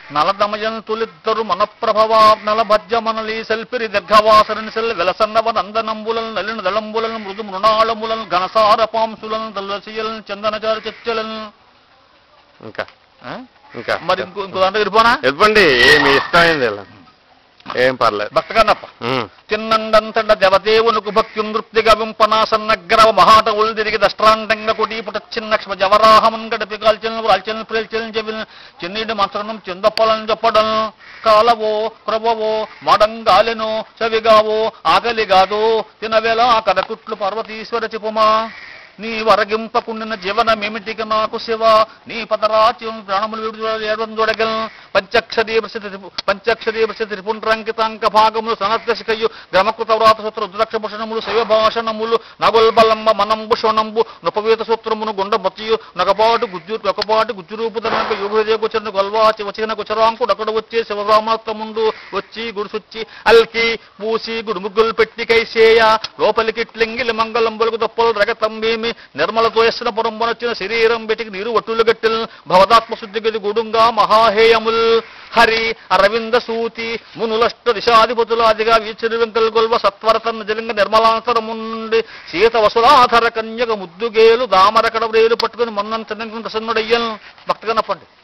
నలదమయం తులిద్దరు మనప్రభవాగ్నల భజ్యమనలి సెల్పిరి దీర్ఘవాసరని cell వెలసన్నవ నందనంబులను Nalina దళంబులను మృదు మృణాళములను ఘనసార పాంసులను దళసియలను చందనచార చర్చలను ఇంకా ఆ? ఇంకా మరి ఇంకో ఇంకో దాంట్లో ఇరిపోనా ఇవ్వండి ఏమి ఇష్టమైంది ఇలా ఏం పర్లేదు భక్తకన్నప్ప ఉమ్. తిన్నండంతట దేవదేవునకు భక్తి నృప్తిగా వింపనాసన్నగ్రవ మహాట ఉల్దిరిగి దష్ట్రాండంగా కొటీపుట చిన్న క్షమ జవరాహమన్ గడిపి కాల్చెలను రాల్చెలను ప్రేల్చెలను చెవిని చిన్నీడి మంత్రణం చిందప్పలను చెప్పడం కాలవో క్రవవో మడంగాలెను చవిగావో ఆకలిగాదో తినవేళ కరకుట్లు పార్వతీశ్వర చెప్పుమా నీ వరగింపకుండిన జీవనమేమిటికి నాకు శివ నీ పదరాజ్యం ప్రాణములు విడుదల చూడగలను పంచక్షరీ ప్రసిద్ధి త్రిపు- పంచక్షరీ ప్రసిద్ధి త్రిపుండ్రంకితాంక భాగములు సనత్కశికయు గ్రమకృత వ్రాత సూత్ర రుద్రాక్ష భూషణములు శైవ భాషణములు నగొల్బలంబ మనంబు శోణంబు నృపవేత సూత్రమును గుండ బొత్తియు నగపాటు గుజ్జు ఒకపాటు గుజ్జురూపు తనక యుగదే కుచరను గొల్వాచి వచ్చిన కుచరాంకుడు అక్కడ వచ్చి శివరామత్తముండు వచ్చి గుడిసొచ్చి అల్కి పూసి గుడి ముగ్గులు పెట్టి కైసేయ లోపలికి ట్లింగిలి మంగళంబులకు తప్పులు రగతంబేమి నిర్మలతో ఎస్సిన పురంబనొచ్చిన శరీరం బెటికి నీరు ఒట్టులు గట్టెల్ భవదాత్మ శుద్ధి గది గుడుంగా మహాహేయముల్ హరి అరవింద సూతి మునులష్ట దిశాధిపతులాదిగా వీచిరి వెంకల్ గొల్వ సత్వరతన్ జలింగ నిర్మలాంతరముండి సీత వసులాధర కన్యక ముద్దుగేలు దామర కడవరేలు పట్టుకుని మొన్నంత ప్రసన్నుడయ్యన్ భక్తగా నప్పండి